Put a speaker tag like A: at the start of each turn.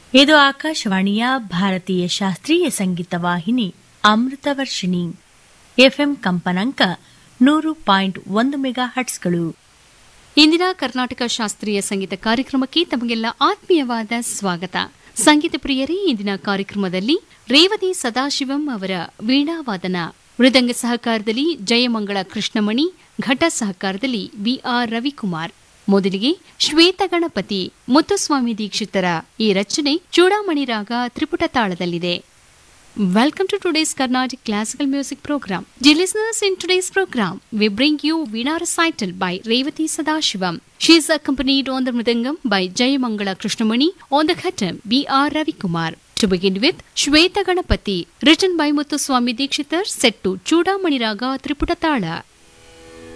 A: ಇದು ಆಕಾಶವಾಣಿಯ ಭಾರತೀಯ ಶಾಸ್ತ್ರೀಯ ಸಂಗೀತ ವಾಹಿನಿ ಅಮೃತವರ್ಷಿಣಿ ಎಫ್ಎಂ ಕಂಪನಾಂಕ ನೂರು ಪಾಯಿಂಟ್ ಒಂದು ಮೆಗಾ ಹಟ್ಸ್ಗಳು
B: ಇಂದಿನ ಕರ್ನಾಟಕ ಶಾಸ್ತ್ರೀಯ ಸಂಗೀತ ಕಾರ್ಯಕ್ರಮಕ್ಕೆ ತಮಗೆಲ್ಲ ಆತ್ಮೀಯವಾದ ಸ್ವಾಗತ ಸಂಗೀತ ಪ್ರಿಯರೇ ಇಂದಿನ ಕಾರ್ಯಕ್ರಮದಲ್ಲಿ ರೇವತಿ ಸದಾಶಿವಂ ಅವರ ವೀಣಾವಾದನ ಮೃದಂಗ ಸಹಕಾರದಲ್ಲಿ ಜಯಮಂಗಳ ಕೃಷ್ಣಮಣಿ ಘಟ ಸಹಕಾರದಲ್ಲಿ ಬಿಆರ್ ರವಿಕುಮಾರ್ ಮೊದಲಿಗೆ ಶ್ವೇತ ಗಣಪತಿ ಮುತ್ತುಸ್ವಾಮಿ ದೀಕ್ಷಿತರ ಈ ರಚನೆ ಚೂಡಾಮಣಿ ರಾಗ ತ್ರಿಪುಟ ತಾಳದಲ್ಲಿದೆ Welcome to today's Carnatic Classical Music Program. Dear listeners, in today's program, we bring you Veena recital by Revati Sadashivam. She is accompanied on the Mridangam by Jayamangala Krishnamani, on the Khatam B.R. Ravikumar. To begin with, Shweta Ganapati, written by Muthuswami Dikshitar, set to Chudamani Raga Triputatala.